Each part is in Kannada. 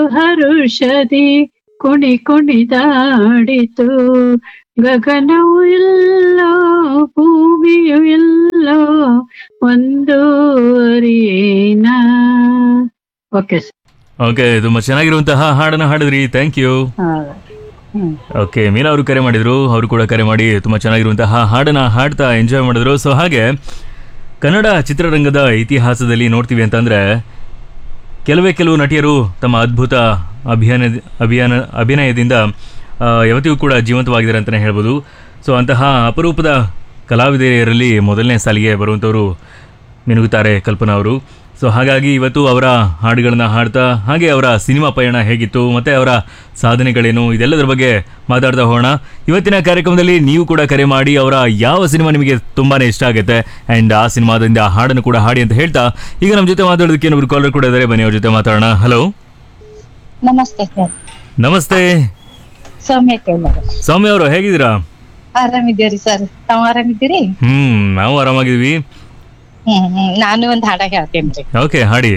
ಹರುಷದಿ ಕುಣಿ ಕುಣಿದಾಡಿತು ಗಗನವು ಎಲ್ಲೋ ಭೂಮಿಯು ಎಲ್ಲೋ ಒಂದು ಅರಿಯೇನ ಓಕೆ ಸರ್ ಓಕೆ ತುಂಬಾ ಚೆನ್ನಾಗಿರುವಂತಹ ಹಾಡನ್ನ ಹಾಡಿದ್ರಿ ಥ್ಯಾಂಕ್ ಯು ಹ್ಮ್ ಓಕೆ ಮೀನಾ ಅವರು ಕರೆ ಮಾಡಿದ್ರು ಅವರು ಕೂಡ ಕರೆ ಮಾಡಿ ತುಂಬಾ ಚೆನ್ನಾಗಿರುವಂತಹ ಹಾಡನ್ನ ಹಾಡ್ತಾ ಎಂಜಾಯ್ ಮಾಡಿದ್ರು ಸೊ ಹಾಗೆ ಕನ್ನಡ ಚಿತ್ರರಂಗದ ಇತಿಹಾಸದಲ್ಲಿ ನೋಡ್ತೀವಿ ಅಂತಂದ್ರೆ ಕೆಲವೇ ಕೆಲವು ನಟಿಯರು ತಮ್ಮ ಅದ್ಭುತ ಅಭಿಯಾನ ಅಭಿಯಾನ ಅಭಿನಯದಿಂದ ಆ, ಯಾವತ್ತಿಗೂ ಕೂಡ ಜೀವಂತವಾಗಿದ್ದಾರೆ ಅಂತಲೇ ಹೇಳ್ಬೋದು ಸೊ ಅಂತಹ ಅಪರೂಪದ ಕಲಾವಿದೆಯರಲ್ಲಿ ಮೊದಲನೇ ಸಾಲಿಗೆ ಬರುವಂಥವರು ಮಿನುಗುತ್ತಾರೆ ಕಲ್ಪನಾ ಅವರು ಸೊ ಹಾಗಾಗಿ ಇವತ್ತು ಅವರ ಹಾಡುಗಳನ್ನ ಹಾಡ್ತಾ ಹಾಗೆ ಅವರ ಸಿನಿಮಾ ಪಯಣ ಹೇಗಿತ್ತು ಮತ್ತು ಅವರ ಸಾಧನೆಗಳೇನು ಇದೆಲ್ಲದರ ಬಗ್ಗೆ ಮಾತಾಡ್ತಾ ಹೋಗೋಣ ಇವತ್ತಿನ ಕಾರ್ಯಕ್ರಮದಲ್ಲಿ ನೀವು ಕೂಡ ಕರೆ ಮಾಡಿ ಅವರ ಯಾವ ಸಿನಿಮಾ ನಿಮಗೆ ತುಂಬಾ ಇಷ್ಟ ಆಗುತ್ತೆ ಆ್ಯಂಡ್ ಆ ಸಿನಿಮಾದಿಂದ ಹಾಡನ್ನು ಕೂಡ ಹಾಡಿ ಅಂತ ಹೇಳ್ತಾ ಈಗ ನಮ್ಮ ಜೊತೆ ಮಾತಾಡೋದಕ್ಕೆ ಇನ್ನೊಬ್ರು ಕಾಲರ್ ಕೂಡ ಇದ್ದಾರೆ ಬನ್ನಿ ಅವ್ರ ಜೊತೆ ಮಾತಾಡೋಣ ಹಲೋ ನಮಸ್ತೆ ಸರ್ ನಮಸ್ತೆ ಸೌಮ್ಯ ಟೈಲರ್ ಸೌಮ್ಯ ಅವರು ಹೇಗಿದ್ದೀರಾ ಆರಾಮಿದ್ದೀರಿ ಸರ್ ತಾವ್ ಆರಾಮಿದ್ದೀರಿ ಹ್ಮ್ ನಾವು ಆರಾಮಾಗಿದ್ದೀವಿ ಹ್ಮ್ ಹ್ಮ್ ನಾನು ಒಂದ್ ಹಾಡ ಹೇಳ್ತೇನ್ರಿ ಓಕೆ ಹಾಡಿ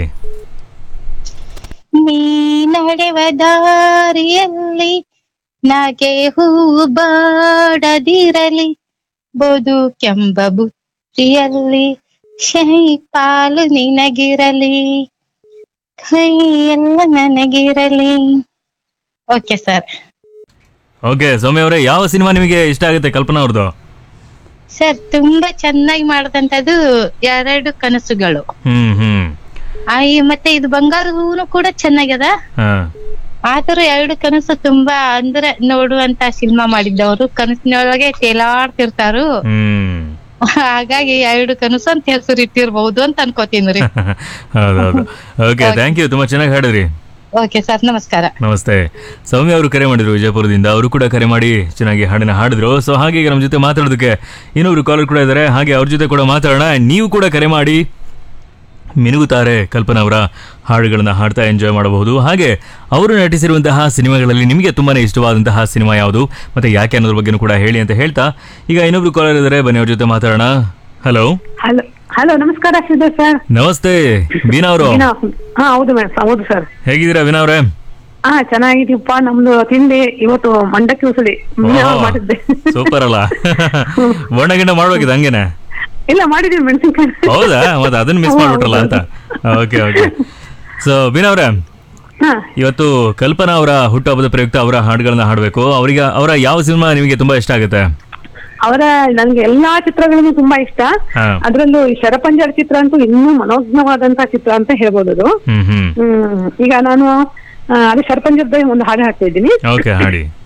ನೀ ನಡೆವ ದಾರಿಯಲ್ಲಿ ನಗೆ ಹೂ ಬಾಡದಿರಲಿ ಬದುಕೆಂಬ ಬುತ್ತಿಯಲ್ಲಿ ಶೈ ಪಾಲು ನಿನಗಿರಲಿ ಕೈ ಎಲ್ಲ ನನಗಿರಲಿ ಓಕೆ ಸರ್ ಓಕೆ ಸೌಮ್ಯ ಅವರೇ ಯಾವ ಸಿನಿಮಾ ನಿಮಗೆ ಇಷ್ಟ ಆಗುತ್ತೆ ಕಲ್ಪನಾ ಅವ್ರದ್ದು ಸರ್ ತುಂಬಾ ಚೆನ್ನಾಗಿ ಮಾಡಿದಂತದ್ದು ಎರಡು ಕನಸುಗಳು ಹ್ಮ್ ಹ್ಮ್ ಆ, ಈ ಮತ್ತೆ ಇದು ಬಂಗಾರ ಹೂನು ಕೂಡ ಚೆನ್ನಾಗ್ಯದ ಹಾ ಆತರ ಎರಡು ಕನಸು ತುಂಬಾ ಅಂದ್ರೆ ನೋಡುವಂತ ಸಿನಿಮಾ ಮಾಡಿದ್ದವರು ಕನಸಿನೊಳಗೆ ತೇಲಾಡ್ತಿರ್ತಾರು ಹ್ಮ್ ಹಾಗಾಗಿ ಎರಡು ಕನಸು ಅಂತ ಹೆಸರು ಇಟ್ಟಿರ್ಬಹುದು ಅಂತ ಅನ್ಕೋತೀನಿ ಹೌದೌದು ಓಕೆ ಥ್ಯಾಂಕ್ ಯು ತುಂಬಾ ಚೆನ್ನಾಗಿ ಹಾಡಿದ್ರಿ ಓಕೆ ಸರ್ ನಮಸ್ಕಾರ ನಮಸ್ತೆ ಸೌಮ್ಯ ಅವರು ಕರೆ ಮಾಡಿದ್ರು ವಿಜಯಪುರದಿಂದ ಅವರು ಕೂಡ ಕರೆ ಮಾಡಿ ಚೆನ್ನಾಗಿ ಹಾಡನ್ನ ಹಾಡಿದ್ರು ಸೊ ಹಾಗೆ ಈಗ ನಮ್ಮ ಜೊತೆ ಮಾತಾಡೋದಕ್ಕೆ ಇನ್ನೊಬ್ರು ಕಾಲರ್ ಕೂಡ ಇದ್ದಾರೆ ಹಾಗೆ ಅವ್ರ ಜೊತೆ ಕೂಡ ಮಾತಾಡೋಣ ನೀವು ಕೂಡ ಕರೆ ಮಾಡಿ ಮಿನುಗುತ್ತಾರೆ ಕಲ್ಪನಾ ಅವರ ಹಾಡುಗಳನ್ನ ಹಾಡ್ತಾ ಎಂಜಾಯ್ ಮಾಡಬಹುದು ಹಾಗೆ ಅವರು ನಟಿಸಿರುವಂತಹ ಸಿನಿಮಾಗಳಲ್ಲಿ ನಿಮಗೆ ತುಂಬಾನೇ ಇಷ್ಟವಾದಂತಹ ಸಿನಿಮಾ ಯಾವುದು ಮತ್ತೆ ಯಾಕೆ ಅನ್ನೋದ್ರ ಬಗ್ಗೆನೂ ಕೂಡ ಹೇಳಿ ಅಂತ ಹೇಳ್ತಾ ಈಗ ಇನ್ನೊಬ್ರು ಕಾಲರ್ ಇದ್ದಾರೆ ಬನ್ನಿ ಅವ್ರ ಜೊತೆ ಮಾತಾಡೋಣ ಹಲೋ ಹಲೋ ಹಲೋ ನಮಸ್ಕಾರ ಶ್ರೀಧರ್ ಸರ್ ನಮಸ್ತೆ ವೀಣಾ ಅವರು ವೀಣಾ ಹಾ ಹೌದು ಮೇಡಮ್ ಹೌದು ಸರ್ ಹೇಗಿದ್ದೀರಾ ವೀಣಾ ಅವರೇ ಹಾ ಚೆನ್ನಾಗಿದೀವಪ್ಪ ನಮ್ದು ತಿಂಡಿ ಇವತ್ತು ಮಂಡಕ್ಕಿ ಉಸಳಿ ಮೀನು ಮಾಡಿದ್ದೆ ಸೂಪರ್ ಅಲ್ಲ ಬಣ್ಣ ಗಿಣ್ಣ ಮಾಡ್ಬೇಕಿದೆ ಹಂಗೇನೆ ಇಲ್ಲ ಮಾಡಿದೀವಿ ಮೆಣಸಿನ್ಕಾಯಿ ಹೌದಾ ಮತ್ತೆ ಅದನ್ನ ಮಿಸ್ ಮಾಡ್ಬಿಟ್ರಲ್ಲ ಅಂತ ಓಕೆ ಓಕೆ ಸೊ ಬೀನಾ ಅವ್ರೆ ಹಾ ಇವತ್ತು ಕಲ್ಪನಾ ಅವರ ಹುಟ್ಟುಹಬ್ಬದ ಪ್ರಯುಕ್ತ ಅವರ ಹಾಡುಗಳನ್ನ ಹಾಡಬೇಕು ಅವರಿಗೆ ಅವರ ಯಾವ ಸಿನಿಮಾ ನಿಮಗೆ ತುಂಬಾ ಇಷ್ಟ ಆಗುತ್ತೆ ಅವರ ನನ್ಗೆ ಎಲ್ಲಾ ಚಿತ್ರಗಳನ್ನು ತುಂಬಾ ಇಷ್ಟ ಹಾ ಅದ್ರಲ್ಲೂ ಈ ಶರಪಂಜರ ಚಿತ್ರ ಅಂತೂ ಇನ್ನೂ ಮನೋಜ್ಞವಾದಂತ ಚಿತ್ರ ಅಂತ ಹೇಳ್ಬೋದು ಅದು ಹ್ಮ್ ಹ್ಮ್ ಹ್ಮ್ ಈಗ ನಾನು ಆ, ಅದೇ ಶರಪಂಜರದ ಒಂದು ಹಾಡು ಹಾಡ್ತಾ ಇದ್ದೀನಿ ಓಕೆ ಹಾಡಿ